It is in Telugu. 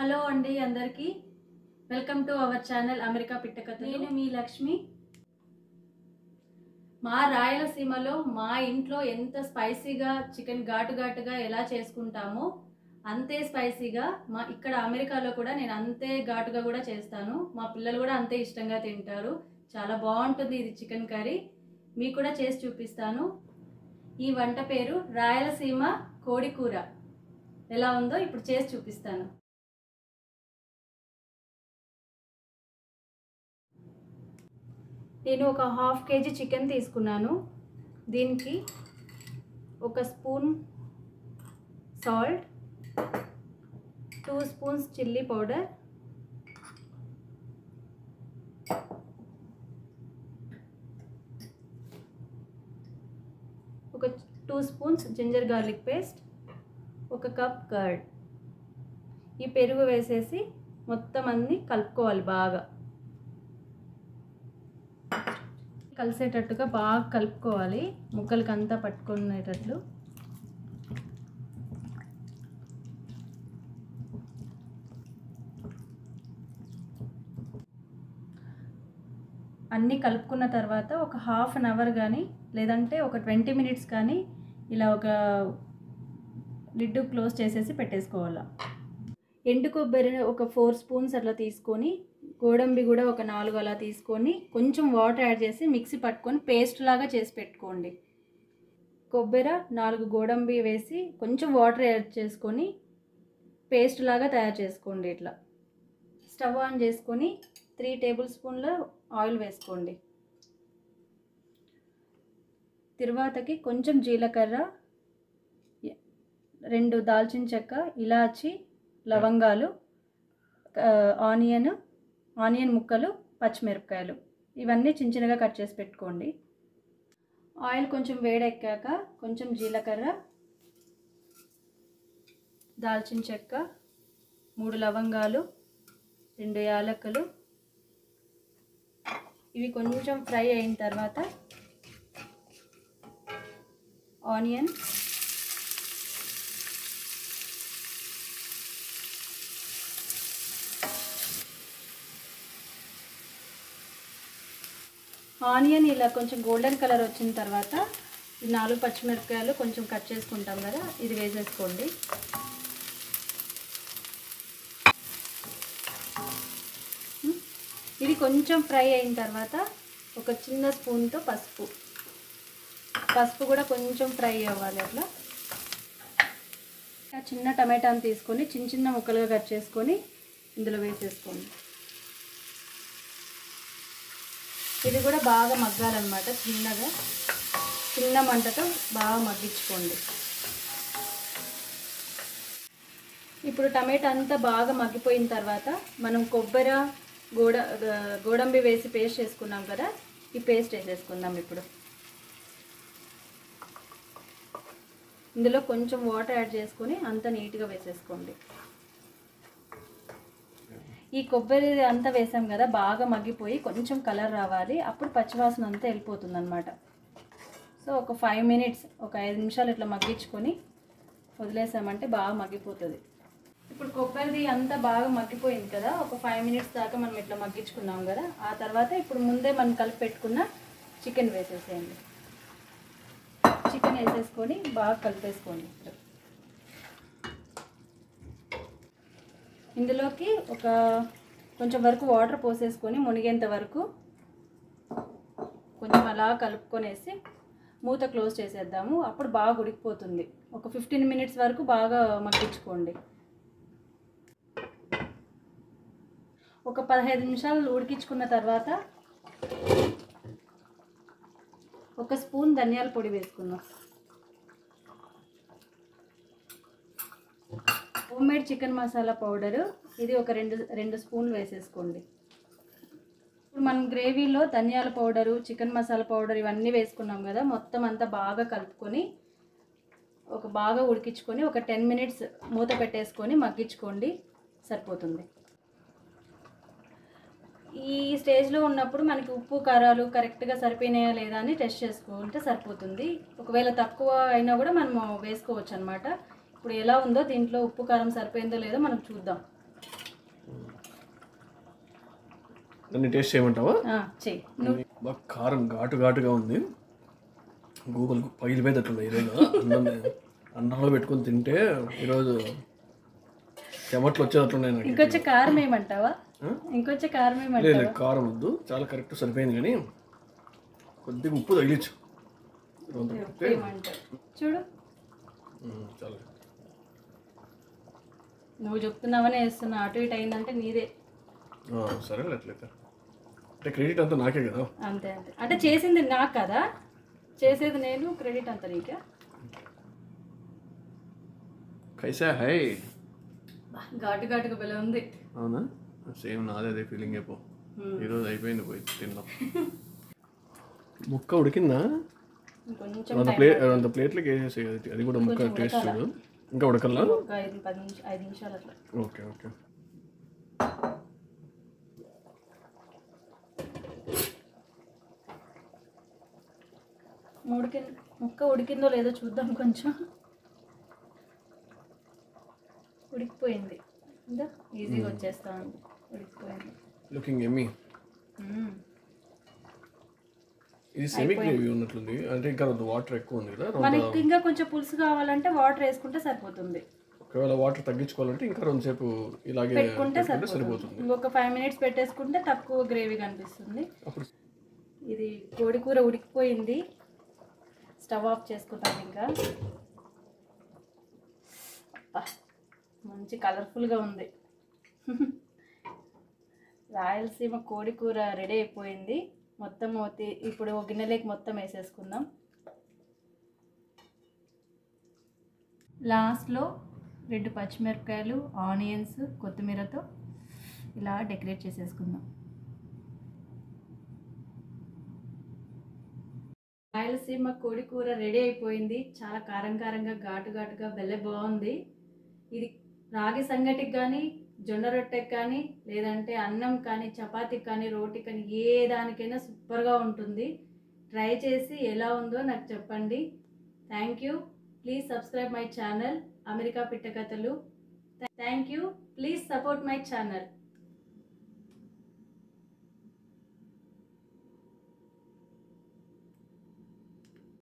హలో అండి అందరికీ welcome to our channel America పిట్టకథ నేను మీ లక్ష్మి మా రాయలసీమలో మా ఇంట్లో ఎంత స్పైసీగా చికెన్ ఘాటు ఘాటుగా ఎలా చేసుకుంటామో అంతే స్పైసీగా మా ఇక్కడ అమెరికాలో కూడా నేను అంతే ఘాటుగా కూడా చేస్తాను మా పిల్లలు కూడా అంతే ఇష్టంగా తింటారు చాలా బాగుంటుంది ఇది చికెన్ కర్రీ మీకు కూడా చేసి చూపిస్తాను ఈ వంట పేరు రాయలసీమ కోడి కూర ఎలా ఉందో ఇప్పుడు చేసి చూపిస్తాను నేను ఒక హాఫ్ కేజీ చికెన్ తీసుకున్నాను దీనికి ఒక spoon salt two spoons chilli powder ఒక two spoons ginger garlic paste ఒక కప్ కర్డ్ ఈ పెరుగు వేసేసి మొత్తం అన్ని కలుపుకోవాలి బాగా కలిసేటట్టుగా బాగా కలుపుకోవాలి ముక్కలకి అంతా పట్టుకునేటట్లు అన్నీ కలుపుకున్న తర్వాత ఒక హాఫ్ అన్ అవర్ కానీ లేదంటే ఒక ట్వంటీ మినిట్స్ కానీ ఇలా ఒక లిడ్ క్లోజ్ చేసేసి పెట్టేసుకోవాలి ఎండు కొబ్బరి ఒక ఫోర్ స్పూన్స్ అట్లా తీసుకొని గోడంబి కూడా ఒక నాలుగు అలా తీసుకొని కొంచెం వాటర్ యాడ్ చేసి మిక్సీ పట్టుకొని పేస్ట్ లాగా చేసి పెట్టుకోండి కొబ్బరి నాలుగు గోడంబి వేసి కొంచెం వాటర్ యాడ్ చేసుకొని పేస్ట్ లాగా తయారు చేసుకోండి ఇట్లా స్టవ్ ఆన్ చేసుకొని త్రీ టేబుల్ స్పూన్ల ఆయిల్ వేసుకోండి తిరువాతకి కొంచెం జీలకర్ర రెండు దాల్చిన చెక్క ఇలాచి లవంగాలు ఆనియన్ ఆనియన్ ముక్కలు పచ్చిమిరపకాయలు ఇవన్నీ చిన్న చిన్నగా కట్ చేసి పెట్టుకోండి ఆయిల్ కొంచెం వేడెక్కాక కొంచెం జీలకర్ర దాల్చిన చెక్క మూడు లవంగాలు రెండు యాలక్కలు ఇవి కొంచెం ఫ్రై అయిన తర్వాత ఆనియన్ ఆనియన్ ఇలా కొంచెం గోల్డెన్ కలర్ వచ్చిన తర్వాత ఈ నాలుగు పచ్చిమిరపకాయలు కొంచెం కట్ చేసుకుంటాం కదా ఇది వేసేసుకోండి ఇది కొంచెం ఫ్రై అయిన తర్వాత ఒక చిన్న స్పూన్తో పసుపు పసుపు కూడా కొంచెం ఫ్రై అవ్వాలి అట్లా చిన్న టమాటాని తీసుకొని చిన్న చిన్న ముక్కలుగా కట్ చేసుకొని ఇందులో వేసేసుకోండి ఇది కూడా బాగా మగ్గాలన్నమాట చిన్నగా చిన్న మంటతో బాగా మగ్గించుకోండి ఇప్పుడు టమాటా అంతా బాగా మగ్గిపోయిన తర్వాత మనం కొబ్బరి గోడ గోడంబి వేసి పేస్ట్ చేసుకున్నాం కదా ఈ పేస్ట్ వేసేసుకుందాం ఇప్పుడు ఇందులో కొంచెం వాటర్ యాడ్ చేసుకొని అంత నీట్గా వేసేసుకోండి ఈ కొబ్బరి అంతా వేసాం కదా బాగా మగ్గిపోయి కొంచెం కలర్ రావాలి అప్పుడు పచ్చివాసన అంతా వెళ్ళిపోతుంది అనమాట సో ఒక ఫైవ్ మినిట్స్ ఒక ఐదు నిమిషాలు ఇట్లా మగ్గించుకొని వదిలేసామంటే బాగా మగ్గిపోతుంది ఇప్పుడు కొబ్బరిది అంతా బాగా మగ్గిపోయింది కదా ఒక ఫైవ్ మినిట్స్ దాకా మనం ఇట్లా మగ్గించుకున్నాం కదా ఆ తర్వాత ఇప్పుడు ముందే మనం కలిపి పెట్టుకున్న చికెన్ వేసేసేయండి చికెన్ వేసేసుకొని బాగా కలిపేసుకోండి ఇప్పుడు ఇందులోకి ఒక కొంచెం వరకు వాటర్ పోసేసుకొని మునిగేంత వరకు కొంచెం అలా కలుపుకొనేసి మూత క్లోజ్ చేసేద్దాము అప్పుడు బాగా ఉడికిపోతుంది ఒక ఫిఫ్టీన్ మినిట్స్ వరకు బాగా మగ్గించుకోండి ఒక పదహైదు నిమిషాలు ఉడికించుకున్న తర్వాత ఒక స్పూన్ ధనియాల పొడి వేసుకుందాం home made chicken masala powder ఇది ఒక రెండు రెండు స్పూన్లు వేసేసుకోండి ఇప్పుడు మనం గ్రేవీలో ధనియాల పౌడరు చికెన్ మసాలా పౌడర్ ఇవన్నీ వేసుకున్నాం కదా మొత్తం అంతా బాగా కలుపుకొని ఒక బాగా ఉడికించుకొని ఒక టెన్ మినిట్స్ మూత పెట్టేసుకొని మగ్గించుకోండి సరిపోతుంది ఈ స్టేజ్లో ఉన్నప్పుడు మనకి ఉప్పు కారాలు కరెక్ట్గా సరిపోయినాయా లేదా అని టెస్ట్ చేసుకుంటే సరిపోతుంది ఒకవేళ తక్కువ అయినా కూడా మనం వేసుకోవచ్చు అనమాట ఇప్పుడు ఎలా ఉందో దీంట్లో ఉప్పు కారం సరిపోయిందో లేదో మనం చూద్దాం దాన్ని టేస్ట్ చేయమంటావా ఆ, చెయ్యి నువ్వు బాగా కారం ఘాటు ఘాటుగా ఉంది గూగుల్ పగిలిపోయేటట్లుంది ఈరోజు అన్నం అన్నంలో పెట్టుకొని తింటే ఈరోజు చెమట్లు వచ్చేటట్లున్నాయి నాకు ఇంకొంచెం కారం ఏమంటావా ఆ? ఇంకొంచెం కారం లేదు ఏమంటావా లేదు, కారం వద్దు చాలా కరెక్ట్ సరిపోయింది కానీ కొద్దిగా ఉప్పు తగిలించు రొంత ఉప్పు ఏమంటావు చూడు ఉమ్, చాలు నువ్వు చెప్తున్నావనే వేస్తున్నా అటు ఇటు అయిందంటే నీదే ఆ, సరేలే అట్లయితే అంటే క్రెడిట్ అంతా నాకే కదా అంతే అంతే అంటే చేసింది నాకు కదా చేసేది నేను క్రెడిట్ అంత నీకే కైసా హై బా, ఘాటు ఘాటుగా భలే ఉంది అవునా సేమ్ నాదే అదే ఫీలింగ్ అయిపో ఉమ్. ఈరోజు అయిపోయింది పోయి తిన్నాం ముక్క ఉడికిందా ఇంకొంచెం అంత ప్లేట్ అంత ప్లేట్లకి వేసేసి అది కూడా ముక్క టేస్ట్ చూడు ఇంకా ఉడకల్లా ఒక ఐదు పది నిమిషం ఐదు నిమిషాలు అట్లా ఓకే ఓకే ఉడికి ముక్క ఉడికిందో లేదో చూద్దాం కొంచెం ఉడికిపోయింది ఇంకా ఈజీగా వచ్చేస్తా ఉంది ఉడికిపోయింది లుకింగ్ ఎమ్మీ మ్మ్. ఇది సెమీ గ్రేవీ ఉన్నట్లుంది అంటే ఇంకా వాటర్ ఎక్కువ ఉంది కదా రొంత- మనకి ఇంకా కొంచెం పులుసు కావాలంటే వాటర్ వేసుకుంటే సరిపోతుంది ఒకవేళ వాటర్ తగ్గించుకోవాలంటే ఇంకా రెండుసేపు ఇలాగే పెట్టుకుంటే పెట్టుకుంటే సరిపోతుంది సరిపోతుంది ఇంకొక ఫైవ్ మినిట్స్ పెట్టేసుకుంటే తక్కువ గ్రేవీ కనిపిస్తుంది అప్పుడు ఇది కోడి కూర ఉడికిపోయింది స్టవ్ ఆఫ్ చేసుకుంటాం ఇంకా అబ్బా, మంచి కలర్ఫుల్గా ఉంది రాయలసీమ కోడి కూర రెడీ అయిపోయింది మొత్తం మూతి- ఇప్పుడు ఒక గిన్నెలోకి మొత్తం వేసేసుకుందాం లాస్ట్లో రెండు పచ్చిమిరపకాయలు ఆనియన్స్ కొత్తిమీరతో ఇలా డెకరేట్ చేసేసుకుందాం రాయలసీమ కోడి కూర రెడీ అయిపోయింది చాలా కారం కారంగా ఘాటు ఘాటుగా భలే బాగుంది ఇది రాగి సంగటికి కానీ జొన్న రొట్టెకి కానీ లేదంటే అన్నం కానీ చపాతీకి కానీ రోటీ కానీ ఏ దానికైనా సూపర్గా ఉంటుంది ట్రై చేసి ఎలా ఉందో నాకు చెప్పండి thank you please subscribe my channel America పిట్టకథలు thank you please support my channel